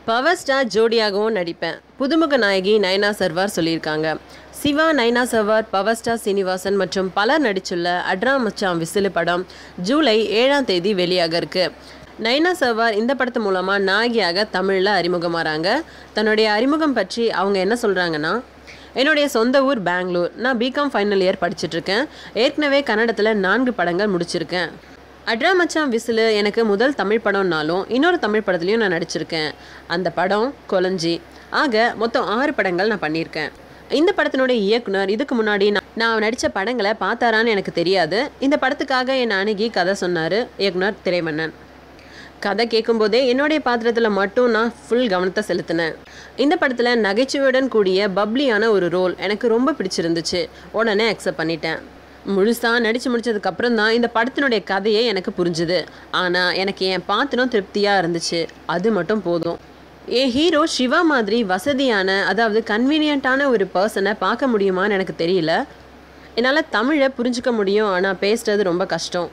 power star ஜோடியாகவும் நடிப்பேன் புதுமுக நாயகி நயனா சர்வார் சொல்லியிருக்காங்க Siva Nayana Sarwar power star Srinivasan மற்றும் பலர் நடிச்சுள்ள அட்ரா மச்சான் விசிலு படம் ஜூலை ஏழாம் தேதி வெளியாக இருக்கு நயனா சர்வார் இந்த படத்து மூலமாக நாயகியாக தமிழில் அறிமுகமாகறாங்க தன்னுடைய அறிமுகம் பற்றி அவங்க என்ன சொல்கிறாங்கன்னா என்னுடைய சொந்த ஊர் பெங்களூர் நான் பிகாம் ஃபைனல் இயர் படிச்சுட்ருக்கேன் ஏற்கனவே கன்னடத்தில் நான்கு படங்கள் முடிச்சிருக்கேன் அட்ரா மச்சான் விசிலு எனக்கு முதல் தமிழ் படம்னாலும் இன்னொரு தமிழ் படத்துலையும் நான் நடிச்சிருக்கேன் அந்த படம் கொலஞ்சி ஆக மொத்தம் ஆறு படங்கள் நான் பண்ணியிருக்கேன் இந்த படத்தினுடைய இயக்குனர் இதுக்கு முன்னாடி நான் நான் நடித்த படங்களை பார்த்தாரான்னு எனக்கு தெரியாது இந்த படத்துக்காக என்னை அணுகி கதை சொன்னார் இயக்குனர் திரைமன்னன் கதை கேட்கும்போதே என்னுடைய பாத்திரத்தில் மட்டும் நான் ஃபுல் கவனத்தை செலுத்தினேன் இந்த படத்தில் நகைச்சுவையுடன் கூடிய பப்ளியான ஒரு ரோல் எனக்கு ரொம்ப பிடிச்சிருந்துச்சு உடனே அக்செப்ட் பண்ணிட்டேன் முழுசாக நடித்து முடிச்சதுக்கப்புறம் தான் இந்த படத்தினுடைய கதையே எனக்கு புரிஞ்சுது ஆனால் எனக்கு என் பாத்திரம் திருப்தியாக இருந்துச்சு அது மட்டும் போதும் என் ஹீரோ சிவா மாதிரி வசதியான அதாவது கன்வீனியண்ட்டான ஒரு பர்சனை பார்க்க முடியுமான்னு எனக்கு தெரியல என்னால் தமிழை புரிஞ்சுக்க முடியும் ஆனால் பேசுறது ரொம்ப கஷ்டம்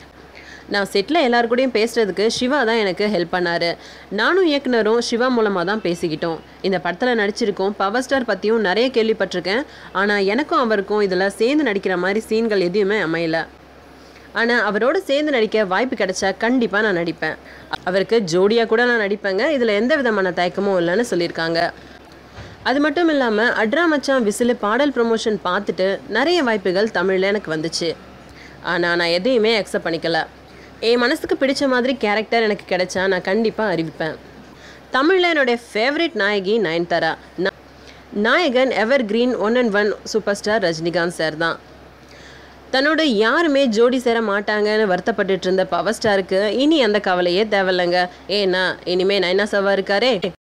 நான் செட்டில் எல்லாரு கூடயும் பேசுகிறதுக்கு சிவா தான் எனக்கு ஹெல்ப் பண்ணார் நானும் இயக்குனரும் சிவா மூலமாக தான் பேசிக்கிட்டோம் இந்த படத்தில் நடிச்சிருக்கோம் பவர் ஸ்டார் பற்றியும் நிறைய கேள்விப்பட்டிருக்கேன் ஆனால் எனக்கும் அவருக்கும் இதில் சேர்ந்து நடிக்கிற மாதிரி சீன்கள் எதுவுமே அமையல ஆனால் அவரோட சேர்ந்து நடிக்க வாய்ப்பு கிடைச்சா கண்டிப்பாக நான் நடிப்பேன் அவருக்கு ஜோடியாக கூட நான் நடிப்பேங்க இதில் எந்த விதமான தயக்கமும் இல்லைன்னு சொல்லியிருக்காங்க அது மட்டும் இல்லாமல் அட்ரா மச்சான் விசிலு பாடல் ப்ரொமோஷன் பார்த்துட்டு நிறைய வாய்ப்புகள் தமிழில் எனக்கு வந்துச்சு ஆனால் நான் எதையுமே அக்செப்ட் பண்ணிக்கல என் மனசுக்கு பிடிச்ச மாதிரி கேரக்டர் எனக்கு கிடைச்சா நான் கண்டிப்பாக அறிவிப்பேன் தமிழில் என்னுடைய ஃபேவரட் நாயகி நயன்தாரா நா- நாயகன் evergreen one and one super star Rajinikanth sir தான் தன்னோட யாருமே ஜோடி சேர மாட்டாங்கன்னு வருத்தப்பட்டுட்டு இருந்த பவர் ஸ்டாருக்கு இனி அந்த கவலையே தேவையில்லைங்க ஏன்னா இனிமே நைனா சவா இருக்காரே